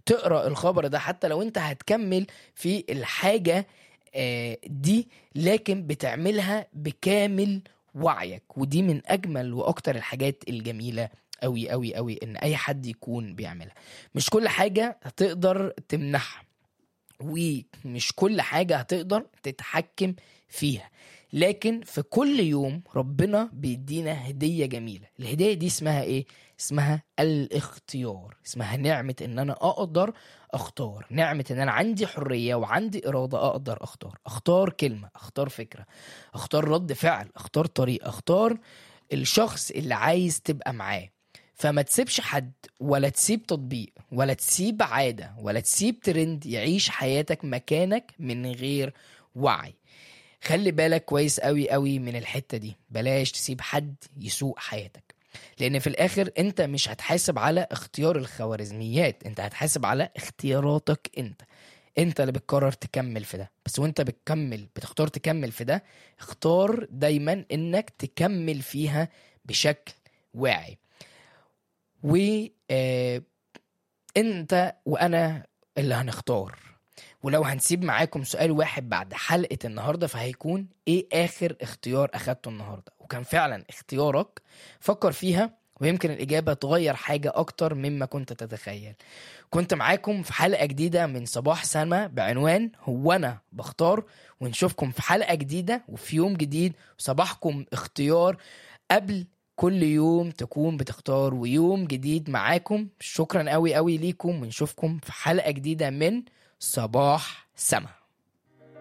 تقرا الخبر ده حتى لو انت هتكمل في الحاجه آه، دي لكن بتعملها بكامل وعيك ودي من اجمل واكتر الحاجات الجميله قوي قوي قوي ان اي حد يكون بيعملها مش كل حاجه هتقدر تمنحها ومش كل حاجه هتقدر تتحكم فيها لكن في كل يوم ربنا بيدينا هديه جميله الهديه دي اسمها ايه اسمها الاختيار اسمها نعمه ان انا اقدر اختار نعمه ان انا عندي حريه وعندي اراده اقدر اختار اختار كلمه اختار فكره اختار رد فعل اختار طريقه اختار الشخص اللي عايز تبقى معاه فما تسيبش حد ولا تسيب تطبيق ولا تسيب عاده ولا تسيب ترند يعيش حياتك مكانك من غير وعي خلي بالك كويس قوي قوي من الحته دي بلاش تسيب حد يسوق حياتك لان في الاخر انت مش هتحاسب على اختيار الخوارزميات انت هتحاسب على اختياراتك انت انت اللي بتقرر تكمل في ده بس وانت بتكمل بتختار تكمل في ده اختار دايما انك تكمل فيها بشكل واعي و آه، انت وانا اللي هنختار ولو هنسيب معاكم سؤال واحد بعد حلقة النهاردة فهيكون ايه اخر اختيار اخدته النهاردة وكان فعلا اختيارك فكر فيها ويمكن الإجابة تغير حاجة أكتر مما كنت تتخيل كنت معاكم في حلقة جديدة من صباح سما بعنوان هو أنا بختار ونشوفكم في حلقة جديدة وفي يوم جديد صباحكم اختيار قبل كل يوم تكون بتختار ويوم جديد معاكم شكرا قوي قوي ليكم ونشوفكم في حلقة جديدة من صباح سما